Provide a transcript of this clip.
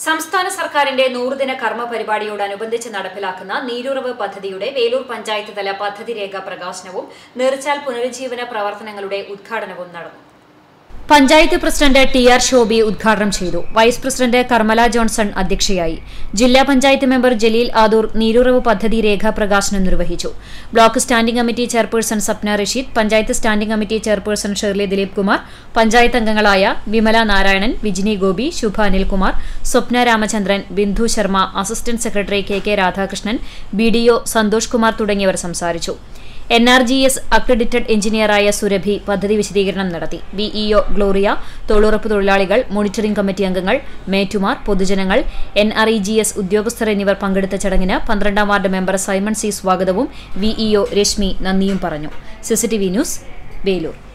സംസ്ഥാന സർക്കാരിന്റെ നൂറുദിന കർമ്മ പരിപാടിയോടനുബന്ധിച്ച് നടപ്പിലാക്കുന്ന നീരുറവ് പദ്ധതിയുടെ വേലൂർ പഞ്ചായത്ത് തല പദ്ധതി രേഖ പ്രകാശനവും നീർച്ചാൽ പുനരുജ്ജീവന പ്രവർത്തനങ്ങളുടെ ഉദ്ഘാടനവും നടന്നു panchayat president T R Shobhi ഉദ്ഘാടനം ചെയ്തു വൈസ് പ്രസിഡന്റ് കർമ്മല ജോൺസൺ അധ്യക്ഷയായി ജില്ലാ പഞ്ചായത്ത് മെമ്പർ ജലീൽ ആദൂർ നീരുറവ് പദ്ധതി രേഖാ പ്രകാശനം നിർവഹിച്ചു block standing committee chairperson Sapna Rasheed panchayat standing committee chairperson Shirley Dileep Kumar panchayat അംഗങ്ങളായ Vimala Narayanan Vijini Gopi Shubha Anilkumar Swapna Ramachandran Bindu Sharma assistant secretary K K Radhakrishnan B D O Santhosh Kumar തുടങ്ങിയവർ സംസാരിച്ചു N R G S accredited എഞ്ചിനീയറായ സുരഭി പദ്ധതി വിശദീകരണം നടത്തി ബിഇഒ ഗ്ലോറിയ തൊഴിലുറപ്പ് തൊഴിലാളികൾ മോണിറ്ററിംഗ് കമ്മിറ്റി അംഗങ്ങൾ മേറ്റുമാർ പൊതുജനങ്ങൾ N R E G S ഉദ്യോഗസ്ഥർ എന്നിവർ പങ്കെടുത്ത ചടങ്ങിന് പന്ത്രണ്ടാം വാർഡ് മെമ്പർ സൈമൺ സി സ്വാഗതവും വിഇഒ രശ്മി നന്ദിയും പറഞ്ഞു സിസിടിവി ന്യൂസ് വേലൂർ